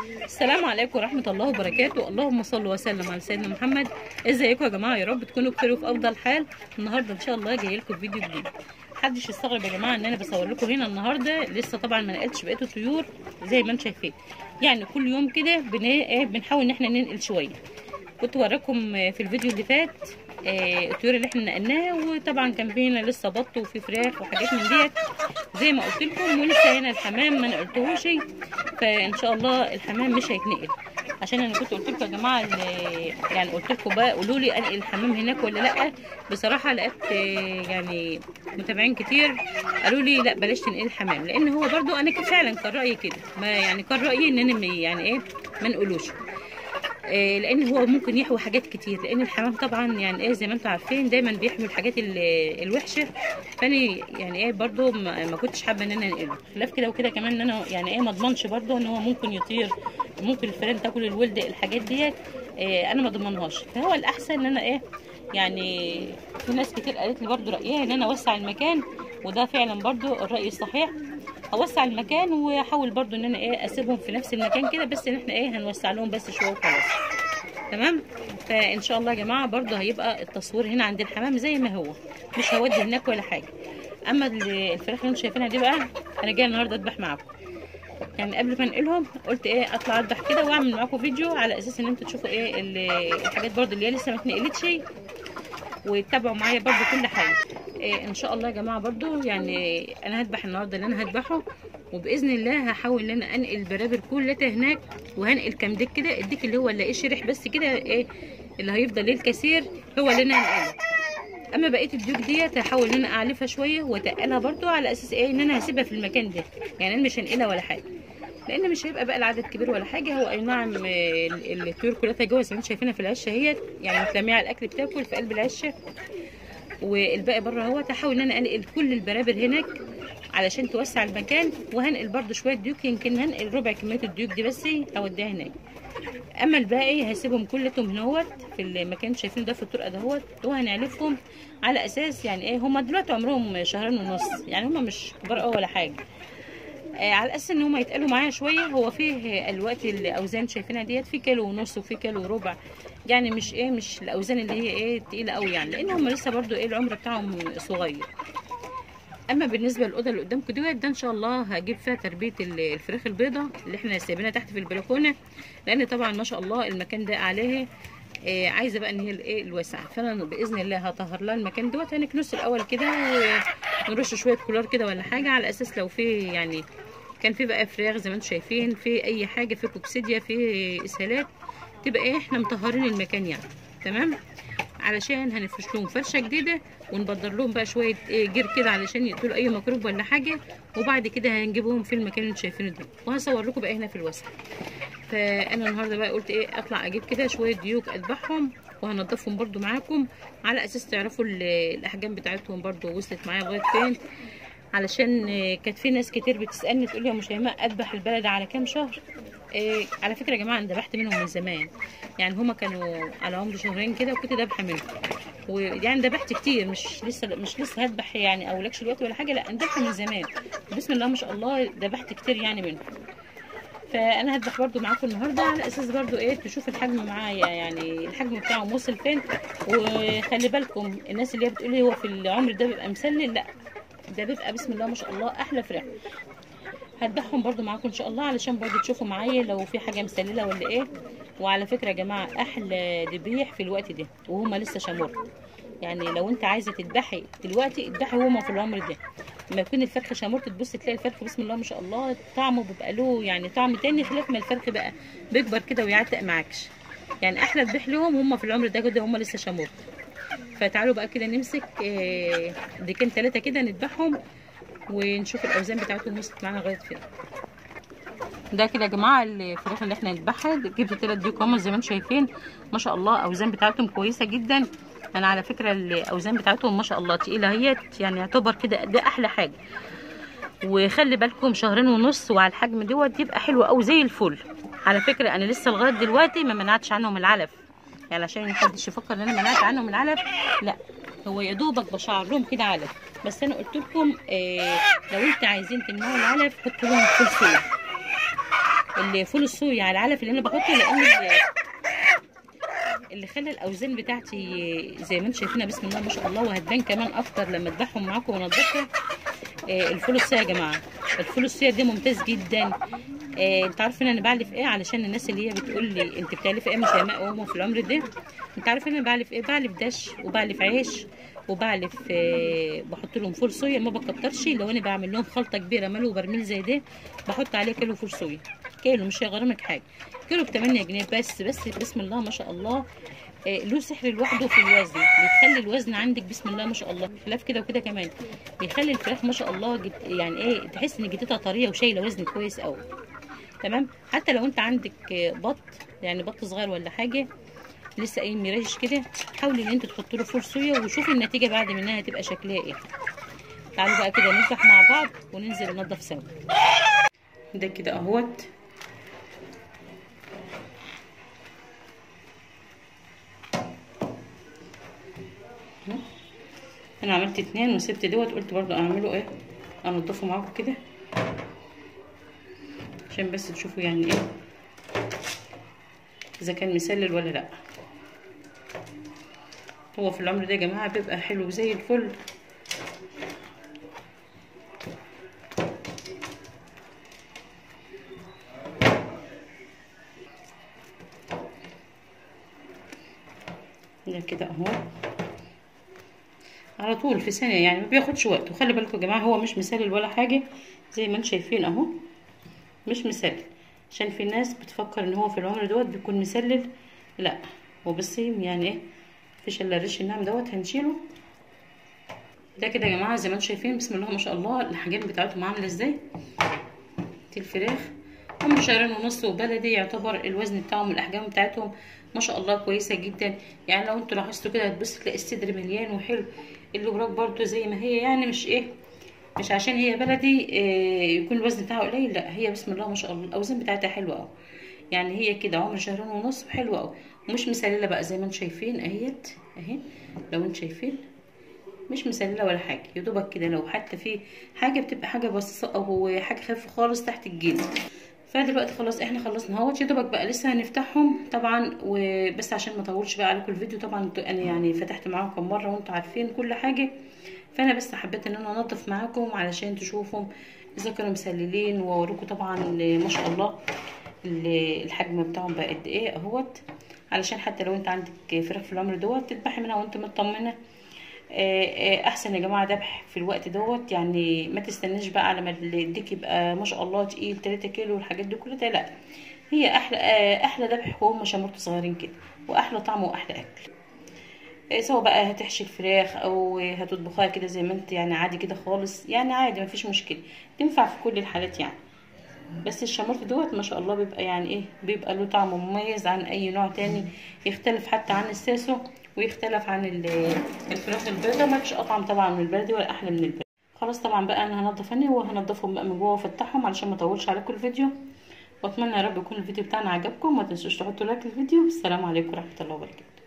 السلام عليكم ورحمة الله وبركاته اللهم صل وسلم على سيدنا محمد ازيكم يا جماعة يا رب تكونوا بخير وفي افضل حال النهاردة ان شاء الله جاي لكم فيديو جديد محدش يستغرب يا جماعة ان انا بصور لكم هنا النهاردة لسه طبعا ما نقلتش بقية الطيور زي ما انتم شايفين يعني كل يوم كده بن... إيه بنحاول ان احنا ننقل شوية كنت وراكم في الفيديو اللي فات آه، الطيور اللي احنا نقلناها وطبعا كان فينا لسه بط وفي فراخ وحاجات من ديت زي ما قلت لكم ولسه هنا الحمام ما نقلتهوش فان شاء الله الحمام مش هيتنقل عشان انا كنت قلت لكم يا جماعه ال- يعني قلت لكم بقى قولوا لي انقل الحمام هناك ولا لا بصراحه لقيت آه، يعني متابعين كتير قالوا لي لا بلاش تنقل الحمام لان هو برضو انا كان فعلا كان رايي كده ما يعني كان رايي ان انا م- يعني ايه ما نقولوش آه، لان هو ممكن يحوي حاجات كتير لان الحمام طبعا يعني ايه زي ما انتم عارفين دايما بيحمي الحاجات ال- الوحشه فانا يعني ايه برضو ما ما كنتش حابه ان انا انقله خلاف كده وكده كمان ان انا يعني ايه ما اضمنش برضو ان هو ممكن يطير ممكن الفئران تاكل الولد الحاجات ديت آه، انا ما اضمنهاش فهو الاحسن ان انا ايه يعني في ناس كتير قالت لي برضو رايها ان انا اوسع المكان وده فعلا برضو الراي الصحيح اوسع المكان واحاول برضو ان انا ايه اسيبهم في نفس المكان كده بس ان احنا ايه هنوسع لهم بس شويه وخلاص تمام فان شاء الله يا جماعه برضو هيبقى التصوير هنا عند الحمام زي ما هو مش هودي هناك ولا حاجه اما ال- الفراخ اللي انتم شايفينها دي بقى انا جايه النهارده اذبح معاكم يعني قبل ما انقلهم قلت ايه اطلع اذبح كده واعمل معاكم فيديو على اساس ان انتوا تشوفوا ايه ال- الحاجات برضو اللي هي لسه ما اتنقلتش وتتابعوا معايا برضو كل حاجه إيه ان شاء الله يا جماعه برضو يعني انا هذبح النهارده اللي انا هذبحه وباذن الله هحاول ان انا انقل البرابر كلها هناك وهنقل كام ديك كده الديك اللي هو اللي ايه شرح بس كده ايه اللي هيفضل للكثير هو اللي انا هنقله اما بقيه الديوك ديت هحاول ان انا اعلفها شويه واتقلها برضو على اساس ايه ان انا هسيبها في المكان ده يعني انا مش هنقلها ولا حاجه لان مش هيبقى بقى العدد كبير ولا حاجه هو اي نعم آه، ال- الطيور كلها جوه زي ما انتم شايفينها في العشه اهيت يعني متلميه على الاكل بتاكل في قلب العشه والباقي بره اهوت هحاول ان انا انقل كل البرابر هناك علشان توسع المكان وهنقل برضو شويه ديوك يمكن هنقل ربع كميه الديوك دي بس اوديها هناك اما الباقي هسيبهم كلهم هنوت في المكان اللي شايفينه ده في الطرقه دهوت وهنعلفهم على اساس يعني ايه هم دلوقتي عمرهم شهرين ونص يعني هم مش كبار قوي ولا حاجه آه على اساس ان هم يتقلوا معايا شويه هو فيه الوقت الاوزان شايفينها ديت في كيلو ونص وفي كيلو وربع يعني مش ايه مش الاوزان اللي هي ايه تقيله قوي يعني لان هم لسه برضو ايه العمر بتاعهم صغير اما بالنسبه للاوضه اللي قدامكم ديت ده ان شاء الله هجيب فيها تربيه ال- الفراخ البيضاء اللي احنا سايبينها تحت في البلكونه لان طبعا ما شاء الله المكان ده عليه آه عايزه بقى ان هي الايه الواسعه فانا باذن الله هطهر لها المكان دوت هنكنسه الاول كده ونرش شويه كولار كده ولا حاجه على اساس لو في يعني كان في بقى فراخ زي ما انتم شايفين في اي حاجه في كوكسيديا في اسهالات تبقى ايه احنا مطهرين المكان يعني تمام علشان هنفرش لهم فرشه جديده ونبدر لهم بقى شويه ايه جير كده علشان يقتلوا اي ميكروب ولا حاجه وبعد كده هنجيبهم في المكان اللي انتم شايفينه ده وهصور لكم بقى هنا في الوسط فانا النهارده بقى قلت ايه اطلع اجيب كده شويه ديوك اذبحهم وهنضفهم برضو معاكم على اساس تعرفوا ال- الاحجام بتاعتهم برضو وصلت معايا لغايه فين علشان آه، كانت في ناس كتير بتسالني تقول لي يا مشيماء اذبح البلد على كام شهر إيه على فكره يا جماعه انا ذبحت منهم من زمان يعني هما كانوا على عمر شهرين كده وكنت ذابحه منهم ويعني ذبحت كتير مش لسه مش لسه هذبح يعني او لكش دلوقتي ولا حاجه لا انا ذابحه من زمان بسم الله ما شاء الله ذبحت كتير يعني منهم فانا هذبح برضو معاكم النهارده على اساس برضو ايه تشوف الحجم معايا يعني الحجم بتاعهم وصل فين وخلي بالكم الناس اللي هي بتقول لي هو في العمر ده بيبقى مسلل لا ده بيبقى بسم الله ما شاء الله احلى فراخ هذبحهم برضو معاكم ان شاء الله علشان برضو تشوفوا معايا لو في حاجه مسلله ولا ايه وعلى فكره يا جماعه احلى ذبيح في الوقت ده وهما لسه شمر يعني لو انت عايزه تذبحي دلوقتي اذبحي هما في العمر ده لما يكون الفرخ شامور تبص تلاقي الفرخ بسم الله ما شاء الله طعمه بيبقى له يعني طعم تاني خلاف ما الفرخ بقى بيكبر كده ويعتق معاكش يعني احلى ذبح لهم هم في العمر ده كده هم لسه شامور فتعالوا بقى كده نمسك آه، ديكين ثلاثه كده نذبحهم ونشوف الاوزان بتاعتهم وصلت معانا لغايه فين ده كده يا جماعه الفراخ اللي احنا نذبحها جبت ثلاث ديك هم زي ما انتم شايفين ما شاء الله اوزان بتاعتهم كويسه جدا انا على فكره الاوزان بتاعتهم ما شاء الله تقيله اهيت يعني يعتبر كده ده احلى حاجه وخلي بالكم شهرين ونص وعلى الحجم دوت يبقى حلو قوي زي الفل على فكره انا لسه لغايه دلوقتي ما منعتش عنهم العلف يعني عشان محدش يفكر ان انا منعت عنهم العلف لا هو يا دوبك بشعر لهم كده علف بس انا قلت لكم آه لو انت عايزين تمنعوا العلف حطوا لهم فلفل الفول الصويا على العلف اللي انا بحطه لان ال- اللي خلى الاوزان بتاعتي زي ما انتم شايفينها بسم الله ما شاء الله وهتبان كمان اكتر لما اذبحهم معاكم وانضفها آه، الفول الصويا يا جماعه الفول الصويا ده ممتاز جدا آه، انت عارفين انا بعلف ايه علشان الناس اللي هي بتقول لي انت بتعلفي ايه مش شيماء وامه في العمر ده انت عارفين انا بعلف ايه بعلف دش وبعلف عيش وبعلف آه، بحط لهم فول صويا ما بكترش لو انا بعمل لهم خلطه كبيره ملو برميل زي ده بحط عليه كيلو فول صويا كيلو مش هيغرمك حاجه كيلو ب 8 جنيه بس بس بسم الله ما شاء الله آه، له سحر لوحده في الوزن بيخلي الوزن عندك بسم الله ما شاء الله خلاف كده وكده كمان بيخلي الفراخ ما شاء الله جد يعني ايه تحس ان جدتها طريه وشايله وزن كويس قوي تمام حتى لو انت عندك آه، بط يعني بط صغير ولا حاجه لسه قايم مريش كده حاولي ان انت تحطي له فول صويا وشوفي النتيجه بعد منها هتبقى شكلها ايه تعالوا بقى كده نفتح مع بعض وننزل ننضف سوا ده كده اهوت انا عملت اتنين وسبت دوت قلت برضو اعمله ايه انضفه معاكم كده عشان بس تشوفوا يعني ايه اذا كان مسلل ولا لا هو في العمر ده يا جماعه بيبقى حلو زي الفل ده كده اهو على طول في ثانيه يعني ما بياخدش وقت وخلي بالكم يا جماعه هو مش مسلل ولا حاجه زي ما انتم شايفين اهو مش مسلل عشان في ناس بتفكر ان هو في العمر دوت بيكون مسلل لا هو بس يعني ايه مفيش الا الريش الناعم دوت هنشيله ده كده يا جماعه زي ما انتم شايفين بسم الله ما شاء الله الحاجات بتاعتهم عامله ازاي دي الفراخ هم شهرين ونص وبلدي يعتبر الوزن بتاعهم الاحجام بتاعتهم ما شاء الله كويسه جدا يعني لو انتوا لاحظتوا كده هتبص تلاقي الصدر مليان وحلو الوراك برضو زي ما هي يعني مش ايه مش عشان هي بلدي إيه يكون الوزن بتاعها قليل لا هي بسم الله ما شاء الله الاوزان بتاعتها حلوه قوي يعني هي كده عمر شهرين ونص وحلوه قوي ومش مسلله بقى زي ما انتم شايفين اهيت اهي لو انتم شايفين مش مسلله ولا حاجه يا دوبك كده لو حتى في حاجه بتبقى حاجه بسيطه او حاجه خفيفه خالص تحت الجلد فدلوقتي خلاص احنا خلصنا اهوت يا دوبك بقى لسه هنفتحهم طبعا وبس عشان ما اطولش بقى عليكم الفيديو طبعا انا يعني فتحت معاكم مره وانتم عارفين كل حاجه فانا بس حبيت ان انا انضف معاكم علشان تشوفوا اذا كانوا مسللين واوريكم طبعا ما شاء الله الحجم بتاعهم بقى قد ايه اهوت علشان حتى لو انت عندك فراخ في العمر دوت تذبحي منها وانت مطمنه احسن يا جماعه ذبح في الوقت دوت يعني ما تستناش بقى على ما الديك يبقى ما شاء الله تقيل 3 كيلو والحاجات دي كلها لا هي احلى احلى ذبح وهم شمرت صغيرين كده واحلى طعم واحلى اكل سواء بقى هتحشي الفراخ او هتطبخها كده زي ما انت يعني عادي كده خالص يعني عادي مفيش مشكله تنفع في كل الحالات يعني بس الشمرت دوت ما شاء الله بيبقى يعني ايه بيبقى له طعم مميز عن اي نوع تاني يختلف حتى عن الساسو ويختلف عن الفراخ البيضاء ما فيش اطعم طبعا من البلدي ولا احلى من البلدي خلاص طبعا بقى انا هنضف انا وهنضفهم بقى من جوه وافتحهم علشان ما اطولش عليكم الفيديو واتمنى يا رب يكون الفيديو بتاعنا عجبكم ما تنسوش تحطوا لايك للفيديو السلام عليكم ورحمه الله وبركاته